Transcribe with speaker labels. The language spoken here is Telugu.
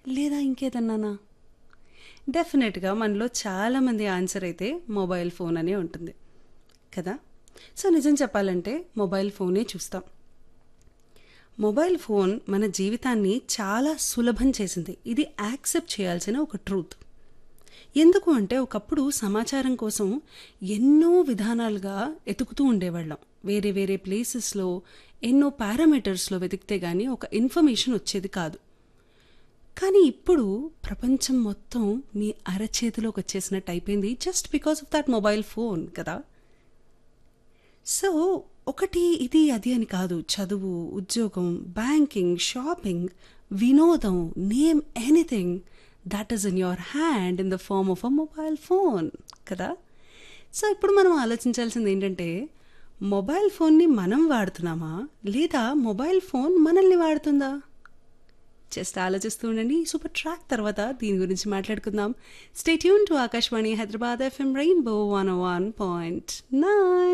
Speaker 1: లేదా ఇంకేదన్నానా డెఫినెట్గా మనలో చాలామంది ఆన్సర్ అయితే మొబైల్ ఫోన్ అనే ఉంటుంది కదా సో నిజం చెప్పాలంటే మొబైల్ ఫోనే చూస్తాం మొబైల్ ఫోన్ మన జీవితాన్ని చాలా సులభం చేసింది ఇది యాక్సెప్ట్ చేయాల్సిన ఒక ట్రూత్ ఎందుకు అంటే ఒకప్పుడు సమాచారం కోసం ఎన్నో విధానాలుగా ఎతుకుతూ ఉండేవాళ్ళం వేరే వేరే ప్లేసెస్లో ఎన్నో పారామీటర్స్లో వెతికితే కానీ ఒక ఇన్ఫర్మేషన్ వచ్చేది కాదు కానీ ఇప్పుడు ప్రపంచం మొత్తం మీ అరచేతిలోకి వచ్చేసినట్టు అయిపోయింది just because of that mobile phone కదా సో ఒకటి ఇది అది అని కాదు చదువు ఉద్యోగం బ్యాంకింగ్ షాపింగ్ వినోదం name anything that is in your hand in the form of a mobile phone కదా సో ఇప్పుడు మనం ఆలోచించాల్సింది ఏంటంటే మొబైల్ ఫోన్ని మనం వాడుతున్నామా లేదా మొబైల్ ఫోన్ మనల్ని వాడుతుందా జస్ట్ ఆలోచిస్తూ ఉండండి సూపర్ ట్రాక్ తర్వాత దీని గురించి మాట్లాడుకుందాం stay tuned to Akashvani Hyderabad FM rainbow one one point nine